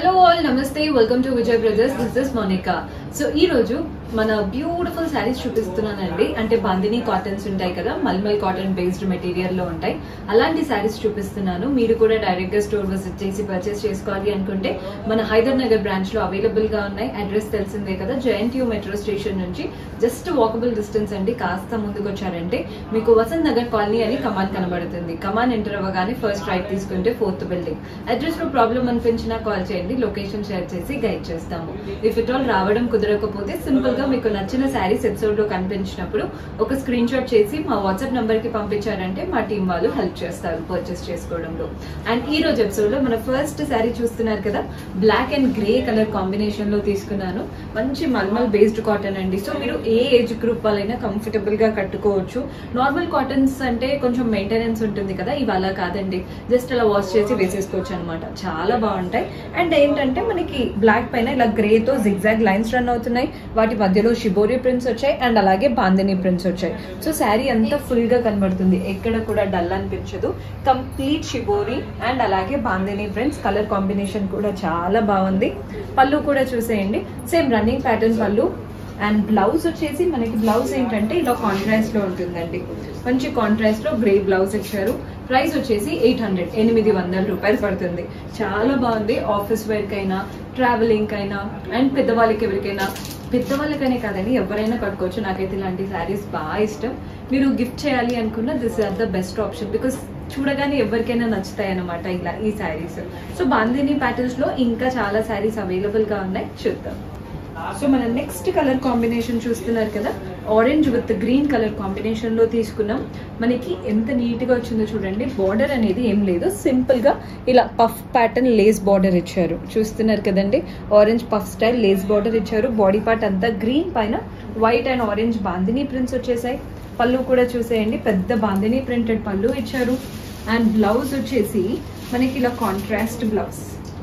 hello all namaste welcome to Vijay brothers this is Monica so ఈ రోజు మన బ్యూటిఫుల్ శారీస్ చూపిస్తున్నానండి అంటే బాందిని కాటన్స్ ఉంటాయి కదా మల్మల్ కాటన్ బేస్డ్ మెటీరియల్ లో ఉంటాయి అలాంటి శారీస్ చూపిస్తున్నాను మీరు కూడా డైరెక్ట్ గా స్టోర్ విజిట్ చేసి పర్చేస్ చేసుకోవాలి అనుకుంటే మన హైదర్ నగర్ బ్రాంచ్ లో అవైలబుల్ గా ఉన్నాయి అడ్రస్ తెలిసిందే కదా జయంతియు మెట్రో స్టేషన్ నుంచి జస్ట్ వాకబుల్ డిస్టెన్స్ అండి కాస్త ముందుకు వచ్చారంటే మీకు వసంత్ నగర్ కాలనీ అని కమాన్ కనబడుతుంది కమాన్ ఎంటర్ అవ్వగానే ఫస్ట్ రైట్ తీసుకుంటే ఫోర్త్ బిల్డింగ్ అడ్రస్ లో ప్రాబ్లం అనిపించినా కాల్ చేయండి లొకేషన్ షేర్ చేసి గైడ్ చేస్తాము ఇఫ్ ఇట్ ఆల్ రావడం కుదరకపోతే సింపుల్ గా మీకు నచ్చిన శారీస్ ఎపిసోడ్ లో కనిపించినప్పుడు ఒక స్క్రీన్ షాట్ చేసి మా వాట్సాప్ నంబర్ కి పంపించారంటే మా టీం వాళ్ళు హెల్ప్ చేస్తారు పర్చేస్ చేసుకోవడంలో అండ్ ఈ రోజు ఎపిసోడ్ లో మన ఫస్ట్ శారీ చూస్తున్నారు కదా black and grey colour combination లో తీసుకున్నాను మంచి మల్మల్ బేస్డ్ కాటన్ అండి సో మీరు ఏ ఏజ్ గ్రూప్ వాళ్ళైనా కంఫర్టబుల్ గా కట్టుకోవచ్చు నార్మల్ కాటన్స్ అంటే కొంచెం మెయింటెనెన్స్ ఉంటుంది కదా ఇవి అలా కాదండి జస్ట్ అలా వాష్ చేసి వేసేసుకోవచ్చు అనమాట చాలా బాగుంటాయి అండ్ ఏంటంటే మనకి బ్లాక్ పైన ఇలా గ్రే తో జిగ్జాగ్ లైన్స్ రన్ అవుతున్నాయి వాటి మధ్యలో షిబోరి ప్రింట్స్ వచ్చాయి అండ్ అలాగే బాందిని ప్రింట్స్ వచ్చాయి సో శారీ అంతా ఫుల్ గా కనబడుతుంది ఎక్కడ కూడా డల్ అనిపించదు కంప్లీట్ షిబోరి అండ్ అలాగే బాందిని ప్రింట్స్ కలర్ కాంబినేషన్ కూడా చాలా బాగుంది పళ్ళు కూడా చూసేయండి సేమ్ రన్నింగ్ ప్యాటర్న్ పళ్ళు అండ్ బ్లౌజ్ వచ్చేసి మనకి బ్లౌజ్ ఏంటంటే ఇలా కాంట్రాస్ట్ లో ఉంటుందండి మంచి కాంట్రాస్ట్ లో గ్రే బ్లౌజ్ ఇచ్చారు ప్రైస్ వచ్చేసి ఎయిట్ హండ్రెడ్ ఎనిమిది వందల రూపాయలు పడుతుంది చాలా బాగుంది ఆఫీస్ వేర్ కైనా ట్రావెలింగ్ కైనా అండ్ పెద్దవాళ్ళకి ఎవరికైనా పెద్దవాళ్ళకనే కాదండి ఎవరైనా కట్టుకోవచ్చు నాకైతే ఇలాంటి శారీస్ బాగా ఇష్టం మీరు గిఫ్ట్ చేయాలి అనుకున్న this are the best option because చూడగానే ఎవరికైనా నచ్చుతాయి అనమాట ఇలా ఈ శారీస్ సో బాందిని ప్యాటర్న్స్ లో ఇంకా చాలా శారీస్ అవైలబుల్ గా ఉన్నాయి చూద్దాం సో మన నెక్స్ట్ కలర్ కాంబినేషన్ చూస్తున్నారు కదా orange with green colour combination లో తీసుకున్నాం మనకి ఎంత నీట్ గా వచ్చిందో చూడండి బార్డర్ అనేది ఏం లేదు సింపుల్ గా ఇలా పఫ్ ప్యాటర్న్ లేస్ బార్డర్ ఇచ్చారు చూస్తున్నారు కదండి orange puff style lace border ఇచ్చారు బాడీ పార్ట్ అంతా గ్రీన్ పైన white and orange bandhani prints వచ్చేసాయి పళ్ళు కూడా చూసేయండి పెద్ద బాందిని ప్రింటెడ్ పళ్ళు ఇచ్చారు అండ్ బ్లౌజ్ వచ్చేసి మనకి ఇలా కాంట్రాస్ట్ బ్లౌజ్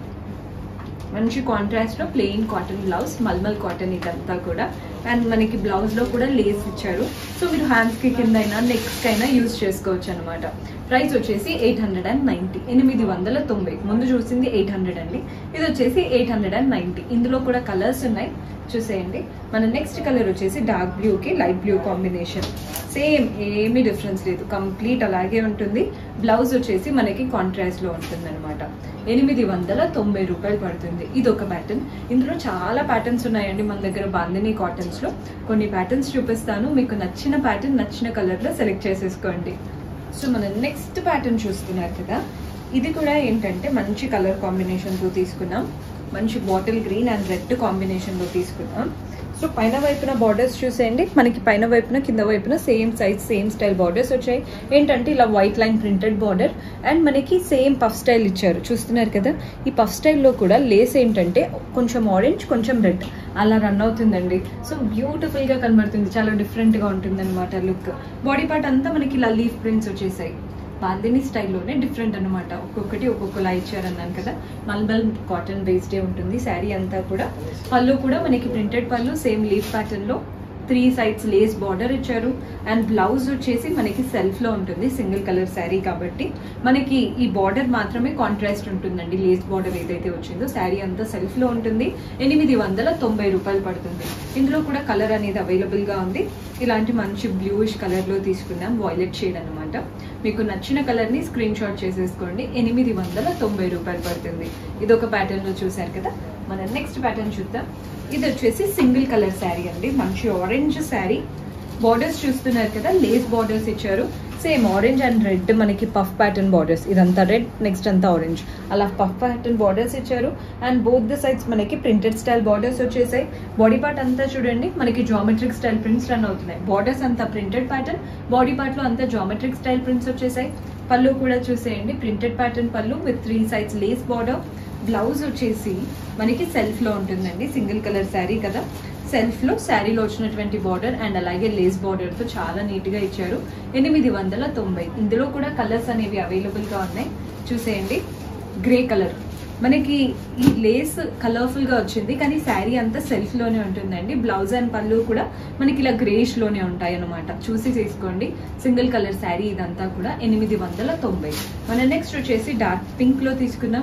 మంచి కాంట్రాస్ట్ లో plain cotton blouse mulmul cotton ఇదంతా కూడా అండ్ మనకి బ్లౌజ్ లో కూడా లేస్ ఇచ్చారు సో మీరు హ్యాండ్స్ కి కింద అయినా నెక్స్ కైనా యూజ్ చేసుకోవచ్చు అనమాట ప్రైస్ వచ్చేసి ఎయిట్ హండ్రెడ్ అండ్ నైన్టీ ఎనిమిది వందల తొంభై ముందు చూసింది ఎయిట్ హండ్రెడ్ అండి ఇది వచ్చేసి ఎయిట్ హండ్రెడ్ అండ్ నైన్టీ ఇందులో కూడా కలర్స్ ఉన్నాయి చూసేయండి మన నెక్స్ట్ కలర్ వచ్చేసి డార్క్ బ్లూ కి లైట్ బ్లూ కాంబినేషన్ సేమ్ ఏమీ డిఫరెన్స్ లేదు కంప్లీట్ అలాగే ఉంటుంది బ్లౌజ్ వచ్చేసి మనకి కాంట్రాస్ట్ లో ఉంటుంది అనమాట ఎనిమిది వందల తొంభై రూపాయలు పడుతుంది ఇది ఒక ప్యాటర్న్ ఇందులో చాలా ప్యాటర్న్స్ ఉన్నాయండి మన దగ్గర బాందిని కాటన్స్ లో కొన్ని ప్యాటర్న్స్ చూపిస్తాను మీకు నచ్చిన ప్యాటర్న్ నచ్చిన కలర్ లో సెలెక్ట్ చేసేసుకోండి సో మన నెక్స్ట్ ప్యాటర్న్ చూస్తున్నారు కదా ఇది కూడా ఏంటంటే మంచి కలర్ కాంబినేషన్ తో తీసుకున్నాం మంచి bottle green and red combination లో తీసుకున్నాం సో పైన వైపున బార్డర్స్ చూసేయండి మనకి పైన వైపున కింద వైపున same size same style borders వచ్చాయి ఏంటంటే ఇలా white line printed border and మనకి సేమ్ పఫ్ స్టైల్ ఇచ్చారు చూస్తున్నారు కదా ఈ పఫ్ స్టైల్లో కూడా లేస్ ఏంటంటే కొంచెం ఆరెంజ్ కొంచెం రెడ్ అలా రన్ అవుతుందండి సో బ్యూటిఫుల్ గా కనబడుతుంది చాలా డిఫరెంట్ గా ఉంటుంది అనమాట లుక్ బాడీ పార్ట్ అంతా మనకి ఇలా లీఫ్ ప్రింట్స్ వచ్చేసాయి బాందిని స్టైల్లోనే డిఫరెంట్ అనమాట ఒక్కొక్కటి ఒక్కొక్కలా ఇచ్చారన్నాను కదా మల్బల్ కాటన్ బేస్డే ఉంటుంది శారీ అంతా కూడా పళ్ళు కూడా మనకి ప్రింటెడ్ పళ్ళు సేమ్ లీఫ్ ప్యాటర్న్ లో త్రీ సైడ్స్ లేస్ బార్డర్ ఇచ్చారు అండ్ బ్లౌజ్ వచ్చేసి మనకి సెల్ఫ్ లో ఉంటుంది సింగిల్ కలర్ శారీ కాబట్టి మనకి ఈ బార్డర్ మాత్రమే కాంట్రాస్ట్ ఉంటుందండి లేస్ బార్డర్ ఏదైతే వచ్చిందో శారీ అంతా సెల్ఫ్ లో ఉంటుంది ఎనిమిది వందల తొంభై రూపాయలు పడుతుంది ఇందులో కూడా కలర్ అనేది అవైలబుల్ గా ఉంది ఇలాంటి మంచి బ్లూయిష్ కలర్ లో తీసుకున్నాం వాయిలెట్ షేడ్ అనమాట మీకు నచ్చిన కలర్ ని స్క్రీన్ షాట్ చేసేసుకోండి ఎనిమిది వందల తొంభై రూపాయలు పడుతుంది ఇది ఒక ప్యాటర్న్ లో చూసారు కదా మన నెక్స్ట్ ప్యాటర్న్ చూద్దాం ఇది వచ్చేసి సింగిల్ కలర్ శారీ అండి మంచి ఆరెంజ్ శారీ బార్డర్స్ చూస్తున్నారు కదా లేస్ బార్డర్స్ ఇచ్చారు సేమ్ ఆరెంజ్ అండ్ రెడ్ మనకి పఫ్ ప్యాటర్న్ బార్డర్స్ ఇదంతా రెడ్ నెక్స్ట్ అంతా ఆరెంజ్ అలా పఫ్ ప్యాటర్న్ బార్డర్స్ ఇచ్చారు అండ్ బోత్ ద సైడ్స్ మనకి ప్రింటెడ్ స్టైల్ బార్డర్స్ వచ్చేసాయి బాడీ పార్ట్ అంతా చూడండి మనకి జామెట్రిక్ స్టైల్ ప్రింట్స్ రన్ అవుతున్నాయి బార్డర్స్ అంతా ప్రింటెడ్ ప్యాటర్న్ బాడీ పార్ట్ లో అంతా జామెట్రిక్ స్టైల్ ప్రింట్స్ వచ్చేసాయి పళ్ళు కూడా చూసేయండి ప్రింటెడ్ ప్యాటర్న్ పళ్ళు with three sides lace border blouse వచ్చేసి మనకి సెల్ఫ్ లో ఉంటుందండి సింగిల్ కలర్ శారీ కదా సెల్ఫ్ లో శారీలో వచ్చినటువంటి బార్డర్ అండ్ అలాగే లేస్ బార్డర్ తో చాలా నీట్ గా ఇచ్చారు ఎనిమిది వందల తొంభై ఇందులో కూడా కలర్స్ అనేవి అవైలబుల్ గా ఉన్నాయి చూసేయండి గ్రే కలర్ మనకి ఈ లేస్ కలర్ఫుల్ గా వచ్చింది కానీ శారీ అంతా సెల్ఫ్ లోనే ఉంటుందండి బ్లౌజ్ అండ్ పళ్ళు కూడా మనకి ఇలా గ్రేష్ లోనే ఉంటాయి అనమాట చూసి తీసుకోండి సింగిల్ కలర్ శారీ ఇదంతా కూడా ఎనిమిది వందల తొంభై మన నెక్స్ట్ వచ్చేసి డార్క్ పింక్ లో తీసుకున్నాం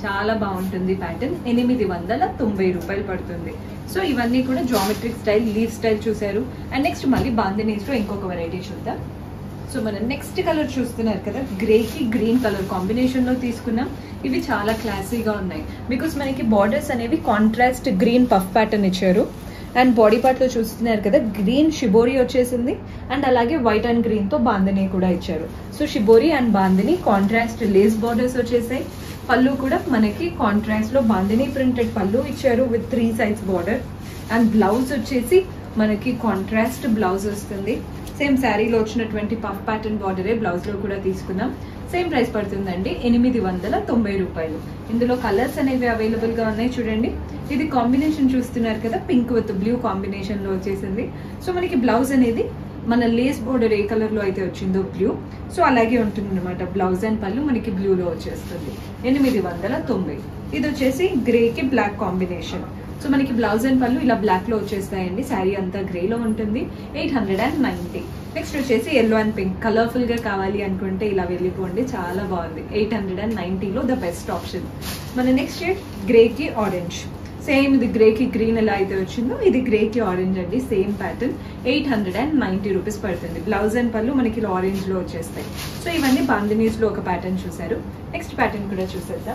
చాలా బాగుంటుంది ప్యాటర్న్ ఎనిమిది వందల తొంభై రూపాయలు పడుతుంది సో ఇవన్నీ కూడా జామెట్రిక్ స్టైల్ లీవ్ స్టైల్ చూసారు అండ్ నెక్స్ట్ మళ్ళీ బాందినీస్ లో ఇంకొక వెరైటీ చూద్దాం సో మనం నెక్స్ట్ కలర్ చూస్తున్నారు కదా గ్రే కి గ్రీన్ కలర్ కాంబినేషన్ లో తీసుకున్నాం ఇవి చాలా క్లాసీగా ఉన్నాయి బికాస్ మనకి బార్డర్స్ అనేవి కాంట్రాస్ట్ గ్రీన్ పఫ్ ప్యాటర్న్ ఇచ్చారు అండ్ బాడీ పార్ట్ లో చూస్తున్నారు కదా గ్రీన్ షిబోరి వచ్చేసింది అండ్ అలాగే వైట్ అండ్ గ్రీన్ తో బాందిని కూడా ఇచ్చారు so shibori and bandhani contrast lace borders వచ్చేసాయి పళ్ళు కూడా మనకి కాంట్రాస్ట్ లో బాందిని ప్రింటెడ్ పళ్ళు ఇచ్చారు with three sides border and blouse వచ్చేసి మనకి కాంట్రాస్ట్ బ్లౌజ్ వస్తుంది సేమ్ శారీలో వచ్చినటువంటి పఫ్ ప్యాటర్న్ బార్డరే బ్లౌజ్ లో కూడా తీసుకున్నాం సేమ్ ప్రైస్ పడుతుందండి ఎనిమిది వందల తొంభై రూపాయలు ఇందులో కలర్స్ అనేవి అవైలబుల్ గా ఉన్నాయి చూడండి ఇది కాంబినేషన్ చూస్తున్నారు కదా పింక్ విత్ బ్లూ కాంబినేషన్ లో వచ్చేసింది సో మనకి బ్లౌజ్ అనేది మన లేస్ బోర్డర్ ఏ కలర్ లో అయితే వచ్చిందో బ్లూ సో అలాగే ఉంటుంది అనమాట బ్లౌజ్ అండ్ పళ్ళు మనకి బ్లూలో వచ్చేస్తుంది ఎనిమిది వందల తొంభై ఇది వచ్చేసి గ్రే కి బ్లాక్ కాంబినేషన్ సో మనకి బ్లౌజ్ అండ్ పళ్ళు ఇలా బ్లాక్ లో వచ్చేస్తాయండి శారీ అంతా గ్రే లో ఉంటుంది eight hundred and ninety next వచ్చేసి ఎల్లో అండ్ పింక్ కలర్ఫుల్ గా కావాలి అనుకుంటే ఇలా వెళ్ళిపోండి చాలా బాగుంది ఎయిట్ హండ్రెడ్ అండ్ నైన్టీలో ద బెస్ట్ ఆప్షన్ మన నెక్స్ట్ షేడ్ గ్రే కి ఆరెంజ్ సేమ్ ఇది గ్రే కి గ్రీన్ ఎలా అయితే వచ్చిందో ఇది గ్రే కి ఆరెంజ్ అండి same pattern eight hundred and ninety rupees పడుతుంది బ్లౌజ్ అండ్ పళ్ళు మనకి ఇలా ఆరెంజ్ లో వచ్చేస్తాయి సో ఇవన్నీ బాందినీస్ లో ఒక ప్యాటర్న్ చూసారు నెక్స్ట్ ప్యాటర్న్ కూడా చూసేద్దాం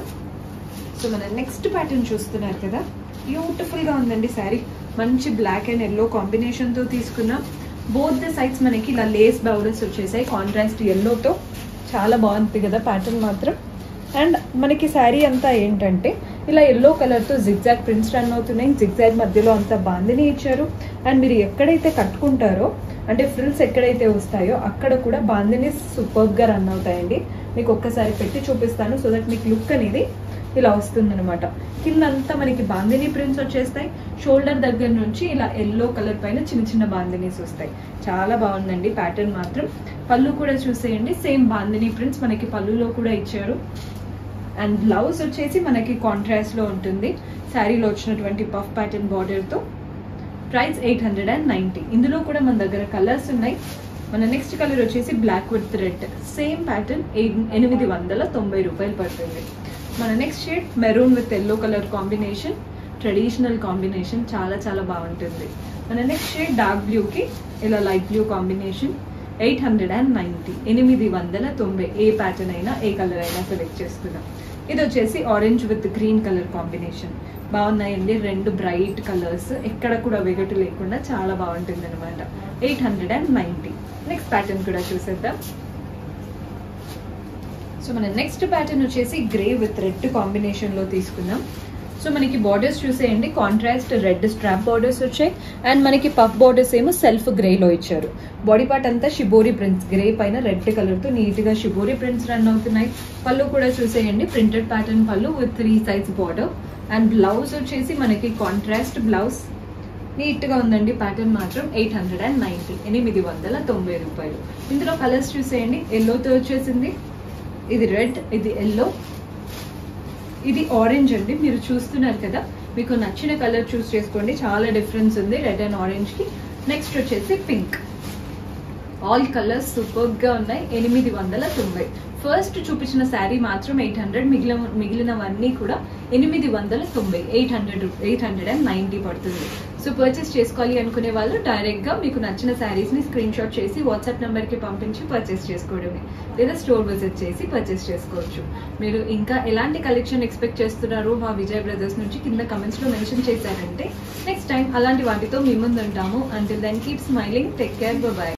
సో మన నెక్స్ట్ ప్యాటర్న్ చూస్తున్నారు కదా బ్యూటిఫుల్ గా ఉందండి శారీ మంచి బ్లాక్ అండ్ ఎల్లో కాంబినేషన్ తో తీసుకున్నాం బోత్ ద సైడ్స్ మనకి ఇలా లేస్ బౌడర్స్ వచ్చేసాయి కాంట్రాస్ట్ ఎల్లోతో చాలా బాగుంది కదా ప్యాటర్న్ మాత్రం అండ్ మనకి శారీ అంతా ఏంటంటే ఇలా ఎల్లో కలర్తో జిగ్జాగ్ ప్రింట్స్ రన్ అవుతున్నాయి జిగ్జాగ్ మధ్యలో అంతా బాందిని ఇచ్చారు అండ్ మీరు ఎక్కడైతే కట్టుకుంటారో అంటే ఫ్రిల్స్ ఎక్కడైతే వస్తాయో అక్కడ కూడా బాందిని సూపర్గా రన్ అవుతాయండి మీకు ఒక్కసారి పెట్టి చూపిస్తాను సో దట్ మీకు లుక్ అనేది ఇలా వస్తుంది అనమాట కిందంతా మనకి బాందిని ప్రింట్స్ వచ్చేస్తాయి షోల్డర్ దగ్గర నుంచి ఇలా ఎల్లో కలర్ పైన చిన్న చిన్న బాందినీస్ వస్తాయి చాలా బాగుందండి ప్యాటర్న్ మాత్రం పళ్ళు కూడా చూసేయండి సేమ్ బాందిని ప్రింట్స్ మనకి పళ్ళులో కూడా ఇచ్చారు అండ్ బ్లౌజ్ వచ్చేసి మనకి కాంట్రాస్ట్ లో ఉంటుంది శారీలో వచ్చినటువంటి పఫ్ ప్యాటర్న్ బార్డర్ తో price eight hundred and ninety ఇందులో కూడా మన దగ్గర కలర్స్ ఉన్నాయి మన నెక్స్ట్ కలర్ వచ్చేసి black with red same pattern ఎనిమిది వందల తొంభై రూపాయలు పడుతుంది మన next shade maroon with yellow colour combination traditional combination చాలా చాలా బాగుంటుంది మన నెక్స్ట్ షేడ్ డార్క్ బ్లూకి ఇలా light blue combination eight hundred and ninety ఎనిమిది వందల తొంభై ఏ ప్యాటర్న్ అయినా ఏ కలర్ అయినా సెలెక్ట్ చేసుకున్నాం ఇది వచ్చేసి orange with green colour combination బాగున్నాయండి రెండు బ్రైట్ కలర్స్ ఎక్కడ కూడా వెగటు లేకుండా చాలా బాగుంటుంది అనమాట eight hundred and ninety next pattern కూడా చూసేద్దాం సో మన నెక్స్ట్ ప్యాటర్న్ వచ్చేసి గ్రే విత్ రెడ్ కాంబినేషన్ లో తీసుకున్నాం సో మనకి బార్డర్స్ చూసేయండి కాంట్రాస్ట్ రెడ్ స్ట్రాప్ బార్డర్స్ వచ్చాయి అండ్ మనకి పఫ్ బార్డర్స్ ఏమో సెల్ఫ్ గ్రేలో ఇచ్చారు బాడీ పార్ట్ అంతా షిబోరి ప్రింట్స్ గ్రే పైన రెడ్ కలర్ తో నీట్ గా షిబోరి ప్రింట్స్ రన్ అవుతున్నాయి పళ్ళు కూడా చూసేయండి ప్రింటెడ్ ప్యాటర్న్ పళ్ళు with three size border and blouse వచ్చేసి మనకి కాంట్రాస్ట్ బ్లౌజ్ నీట్ గా ఉందండి ప్యాటర్న్ మాత్రం ఎయిట్ హండ్రెడ్ అండ్ నైన్టీ ఎనిమిది వందల తొంభై రూపాయలు ఇందులో కలర్స్ చూసేయండి ఎల్లోతో వచ్చేసింది ఇది రెడ్ ఇది ఎల్లో ఇది ఆరెంజ్ అండి మీరు చూస్తున్నారు కదా మీకు నచ్చిన కలర్ చూస్ చేసుకోండి చాలా డిఫరెన్స్ ఉంది రెడ్ అండ్ ఆరెంజ్ కి నెక్స్ట్ వచ్చేసి పింక్ ఆల్ కలర్స్ సూపర్ గా ఉన్నాయి ఎనిమిది వందల తొంభై ఫస్ట్ చూపించిన శారీ మాత్రం ఎయిట్ హండ్రెడ్ మిగిలిన మిగిలినవన్నీ కూడా ఎనిమిది వందల తొంభై eight hundred eight hundred and ninety పడుతుంది సో పర్చేస్ చేసుకోవాలి అనుకునే వాళ్ళు డైరెక్ట్ గా మీకు నచ్చిన శారీస్ ని స్క్రీన్ షాట్ చేసి వాట్సాప్ నెంబర్ కి పంపించి పర్చేస్ చేసుకోవడమే లేదా స్టోర్ విజిట్ చేసి పర్చేస్ చేసుకోవచ్చు మీరు ఇంకా ఎలాంటి కలెక్షన్ ఎక్స్పెక్ట్ చేస్తున్నారు మా విజయ్ బ్రదర్స్ నుంచి కింద కమెంట్స్ లో మెన్షన్ చేశారంటే నెక్స్ట్ టైం అలాంటి వాటితో మీ ముందు ఉంటాము until then keep smiling take care bye